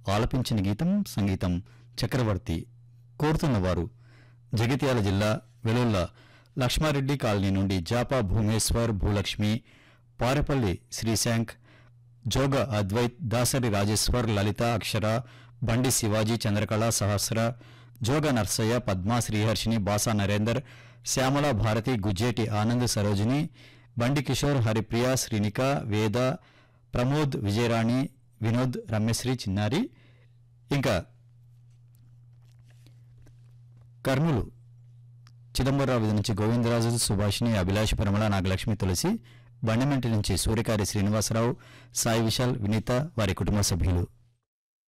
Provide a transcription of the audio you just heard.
ఆలపించిన గీతం సంగీతం చక్రవర్తి కోరుతున్నవారు జగిత్యాల జిల్లా వెలుల్ల లక్ష్మారెడ్డి కాలనీ నుండి జాపా భూమేశ్వర్ భూలక్ష్మి పారెపల్లి శ్రీశాంక్ జోగ అద్వైత్ దాసరి రాజేశ్వర్ లలిత అక్షర బండి శివాజీ చంద్రకళ సహస్ర జోగ నర్సయ్య పద్మ శ్రీహర్షిని బాసా నరేందర్ శ్యామల భారతి గుజ్జేటి ఆనంద్ సరోజిని బండి కిషోర్ హరిప్రియ శ్రీనిక వేద ప్రమోద్ విజయరాణి వినోద్ రమ్యశ్రీ చిన్నారి ఇంకా కర్నూలు చిదంబరరావు వీధి నుంచి గోవిందరాజు సుభాషిణి అభిలాష్ పరిమళ నాగలక్ష్మి తులసి బండిమెంటి నుంచి సూర్యకారి శ్రీనివాసరావు సాయి విశాల్ వినీత వారి కుటుంబ సభ్యులు